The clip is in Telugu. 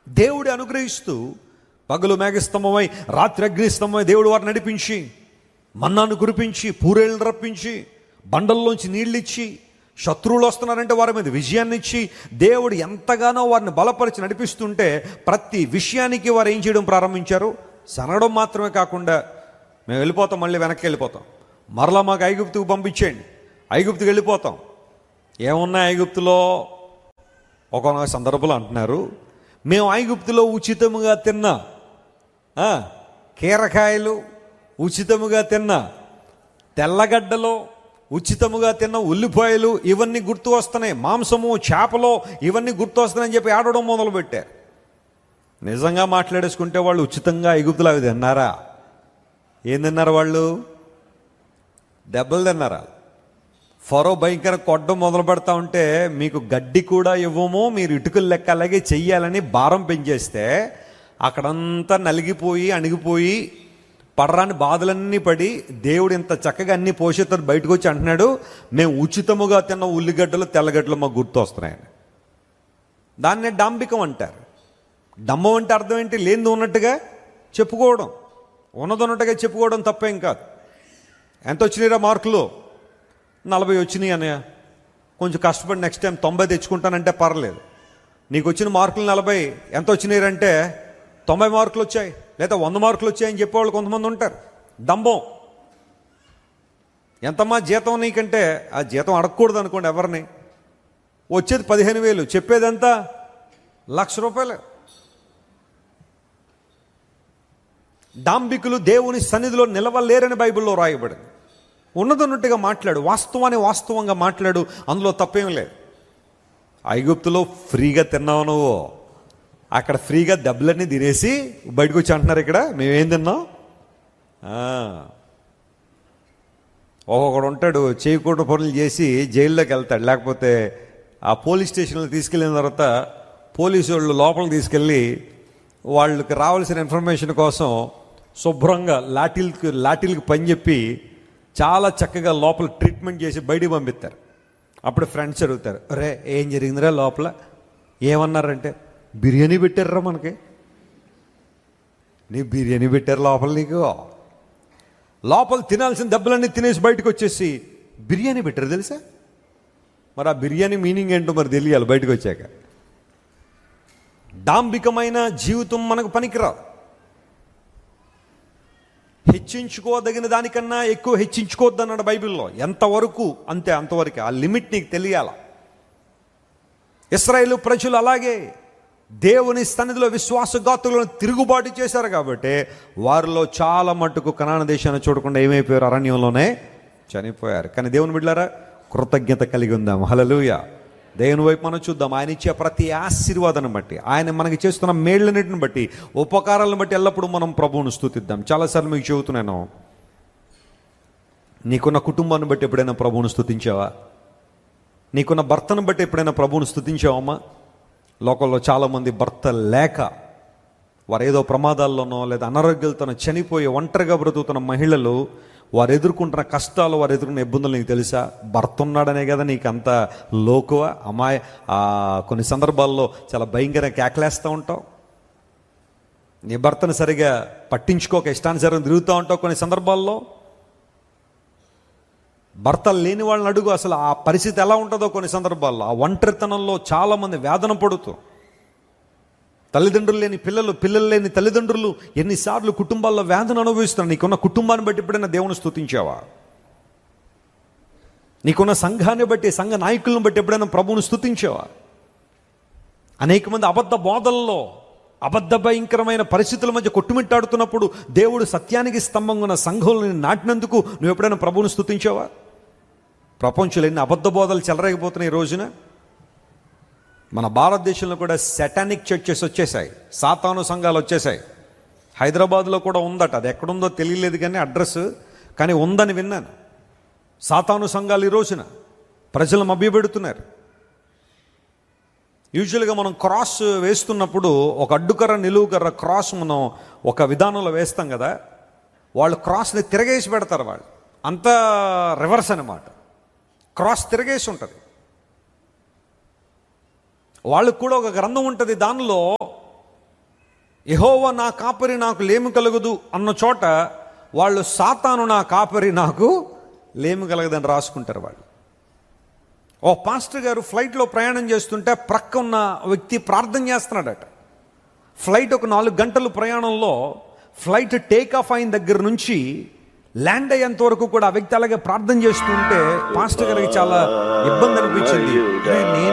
దేవుడు అనుగ్రహిస్తూ పగలు మేఘస్తంభమై రాత్రి అగ్నిస్తంభమై దేవుడు వారిని నడిపించి మన్నాను కురిపించి పూరేళ్ళు రప్పించి బండల్లోంచి నీళ్ళిచ్చి శత్రువులు వస్తున్నారంటే వారి మీద విజయాన్ని ఇచ్చి దేవుడు ఎంతగానో వారిని బలపరిచి నడిపిస్తుంటే ప్రతి విషయానికి వారు ఏం చేయడం ప్రారంభించారు సనగడం మాత్రమే కాకుండా మేము వెళ్ళిపోతాం మళ్ళీ వెనక్కి వెళ్ళిపోతాం మరలా మాకు ఐగుప్తుకు పంపించేయండి ఐగుప్తుకు వెళ్ళిపోతాం ఏమున్నాయి ఐగుప్తులో ఒక సందర్భంలో అంటున్నారు మేము ఐగుప్తులో ఉచితముగా తిన్నా ఆ, కీరకాయలు ఉచితముగా తిన్నా తెల్లగడ్డలో ఉచితముగా తిన్న ఉల్లిపాయలు ఇవన్నీ గుర్తు వస్తున్నాయి మాంసము చేపలో ఇవన్నీ గుర్తు వస్తున్నాయని చెప్పి ఆడడం మొదలుపెట్టారు నిజంగా మాట్లాడేసుకుంటే వాళ్ళు ఉచితంగా ఐగుప్తులు అవి తిన్నారా ఏం తిన్నారు వాళ్ళు దెబ్బలు తిన్నారా ఫరో భయంకర కొట్టడం మొదలు పెడతా ఉంటే మీకు గడ్డి కూడా ఇవ్వము మీరు ఇటుకలు లెక్క అలాగే చెయ్యాలని భారం పెంచేస్తే అక్కడంతా నలిగిపోయి అణిగిపోయి పడరాని బాధలన్నీ పడి దేవుడు ఇంత చక్కగా అన్ని పోషితారు బయటకు వచ్చి అంటున్నాడు మేము ఉచితముగా తిన్న ఉల్లిగడ్డలు తెల్లగడ్డలు మాకు గుర్తు వస్తున్నాయని దాన్నే డాంబికం అంటారు డమ్మం అంటే అర్థం ఏంటి లేనిది ఉన్నట్టుగా చెప్పుకోవడం ఉన్నది ఉన్నట్టుగా చెప్పుకోవడం తప్పేం కాదు ఎంత వచ్చినాయిరా మార్కులు నలభై వచ్చినాయి అన్నయ్య కొంచెం కష్టపడి నెక్స్ట్ టైం తొంభై తెచ్చుకుంటానంటే పర్లేదు నీకు వచ్చిన మార్కులు నలభై ఎంత వచ్చినాయంటే తొంభై మార్కులు వచ్చాయి లేదా వంద మార్కులు వచ్చాయని చెప్పేవాళ్ళు కొంతమంది ఉంటారు డంబం ఎంతమ్మా జీతం నీకంటే ఆ జీతం అడగకూడదు అనుకోండి ఎవరిని వచ్చేది పదిహేను వేలు చెప్పేదంతా లక్ష రూపాయలు డాంబికులు దేవుని సన్నిధిలో నిలవలేరని బైబిల్లో రాయబడింది ఉన్నదన్నట్టుగా మాట్లాడు వాస్తవాన్ని వాస్తవంగా మాట్లాడు అందులో తప్పేం లేదు ఐగుప్తులో ఫ్రీగా తిన్నావు నువ్వు అక్కడ ఫ్రీగా దెబ్బలన్నీ తినేసి బయటకు వచ్చి అంటున్నారు ఇక్కడ మేమేం తిన్నాం ఆ. ఒక్కొక్కడు ఉంటాడు చేయకూడదు పనులు చేసి జైల్లోకి వెళ్తాడు లేకపోతే ఆ పోలీస్ స్టేషన్లో తీసుకెళ్ళిన తర్వాత పోలీసు వాళ్ళు లోపలికి తీసుకెళ్ళి వాళ్ళకి రావాల్సిన ఇన్ఫర్మేషన్ కోసం శుభ్రంగా లాఠీలకి లాఠీలకి పని చెప్పి చాలా చక్కగా లోపల ట్రీట్మెంట్ చేసి బయటికి పంపిస్తారు అప్పుడు ఫ్రెండ్స్ అడుగుతారు రే ఏం జరిగిందిరా లోపల ఏమన్నారంటే బిర్యానీ పెట్టారా మనకి నీ బిర్యానీ పెట్టారు లోపల నీకు లోపల తినాల్సిన దెబ్బలన్నీ తినేసి బయటకు వచ్చేసి బిర్యానీ పెట్టారు తెలుసా మరి ఆ బిర్యానీ మీనింగ్ ఏంటో మరి తెలియాలి బయటకు వచ్చాక డాంబికమైన జీవితం మనకు పనికిరాదు హెచ్చించుకోదగిన దానికన్నా ఎక్కువ హెచ్చించుకోవద్దు అన్నాడు బైబిల్లో ఎంతవరకు అంతే అంతవరకు ఆ లిమిట్ నీకు తెలియాల ఇస్రాయేల్ ప్రజలు అలాగే దేవుని సన్నిధిలో విశ్వాసఘాతులను తిరుగుబాటు చేశారు కాబట్టి వారిలో చాలా మట్టుకు కనాన దేశాన్ని చూడకుండా ఏమైపోయారు అరణ్యంలోనే చనిపోయారు కానీ దేవుని బిడ్డారా కృతజ్ఞత కలిగి ఉందాం హలలుయ దేవుని వైపు మనం చూద్దాం ఆయన ఇచ్చే ప్రతి ఆశీర్వాదాన్ని బట్టి ఆయన మనకి చేస్తున్న మేళ్ళన్నిటిని బట్టి ఉపకారాలను బట్టి ఎల్లప్పుడూ మనం ప్రభువును స్థుతిద్దాం చాలాసార్లు మీకు చెబుతున్నాను నీకున్న కుటుంబాన్ని బట్టి ఎప్పుడైనా ప్రభువును స్థుతించావా నీకున్న భర్తను బట్టి ఎప్పుడైనా ప్రభువును స్థుతించావమ్మా లోకంలో చాలామంది భర్త లేక వారు ఏదో ప్రమాదాల్లోనో లేదా అనారోగ్యాలతోనో చనిపోయి ఒంటరిగా బ్రతుకుతున్న మహిళలు వారు ఎదుర్కొంటున్న కష్టాలు వారు ఎదుర్కొన్న ఇబ్బందులు నీకు తెలుసా భర్త ఉన్నాడనే కదా నీకు అంత లోకువ అమాయ ఆ, కొన్ని సందర్భాల్లో చాలా భయంకరంగా కేకలేస్తూ ఉంటావు నీ భర్తను సరిగా పట్టించుకోక ఇష్టానుసారం తిరుగుతూ ఉంటావు కొన్ని సందర్భాల్లో భర్త లేని వాళ్ళని అడుగు అసలు ఆ పరిస్థితి ఎలా ఉంటుందో కొన్ని సందర్భాల్లో ఆ ఒంటరితనంలో చాలామంది వేదన పడుతూ తల్లిదండ్రులు లేని పిల్లలు పిల్లలు లేని తల్లిదండ్రులు ఎన్నిసార్లు కుటుంబాల్లో వేదన అనుభవిస్తున్నారు నీకున్న కుటుంబాన్ని బట్టి ఎప్పుడైనా దేవుని స్థుతించావా నీకున్న సంఘాన్ని బట్టి సంఘ నాయకులను బట్టి ఎప్పుడైనా ప్రభువును స్థుతించావా అనేక మంది అబద్ధ బోధల్లో అబద్ధ భయంకరమైన పరిస్థితుల మధ్య కొట్టుమిట్టాడుతున్నప్పుడు దేవుడు సత్యానికి స్తంభంగా ఉన్న సంఘంలో నాటినందుకు నువ్వు ఎప్పుడైనా ప్రభువును స్థుతించావా ప్రపంచంలో ఎన్ని అబద్ధ బోధలు చెలరేగిపోతున్నాయి ఈ రోజున మన భారతదేశంలో కూడా సెటానిక్ చర్చెస్ వచ్చేసాయి సాతాను సంఘాలు వచ్చేసాయి హైదరాబాద్లో కూడా ఉందట అది ఎక్కడుందో తెలియలేదు కానీ అడ్రస్ కానీ ఉందని విన్నాను సాతాను సంఘాలు ఈ రోజున ప్రజలు మభ్యపెడుతున్నారు యూజువల్గా మనం క్రాస్ వేస్తున్నప్పుడు ఒక అడ్డుకర్ర నిలువుకర్ర క్రాస్ మనం ఒక విధానంలో వేస్తాం కదా వాళ్ళు క్రాస్ని తిరగేసి పెడతారు వాళ్ళు అంతా రివర్స్ అనమాట క్రాస్ తిరగేసి ఉంటుంది వాళ్ళకు కూడా ఒక గ్రంథం ఉంటుంది దానిలో యెహోవా నా కాపరి నాకు లేమి కలగదు అన్న చోట వాళ్ళు సాతాను నా కాపరి నాకు లేమి కలగదని రాసుకుంటారు వాళ్ళు ఓ పాస్టర్ గారు ఫ్లైట్లో ప్రయాణం చేస్తుంటే ప్రక్క ఉన్న వ్యక్తి ప్రార్థన చేస్తున్నాడట ఫ్లైట్ ఒక నాలుగు గంటలు ప్రయాణంలో ఫ్లైట్ టేక్ ఆఫ్ అయిన దగ్గర నుంచి ల్యాండ్ అయ్యేంత వరకు కూడా ఆ వ్యక్తి అలాగే ప్రార్థన చేస్తుంటే పాస్టర్ గారికి చాలా ఇబ్బంది అనిపించింది "అరే, నేను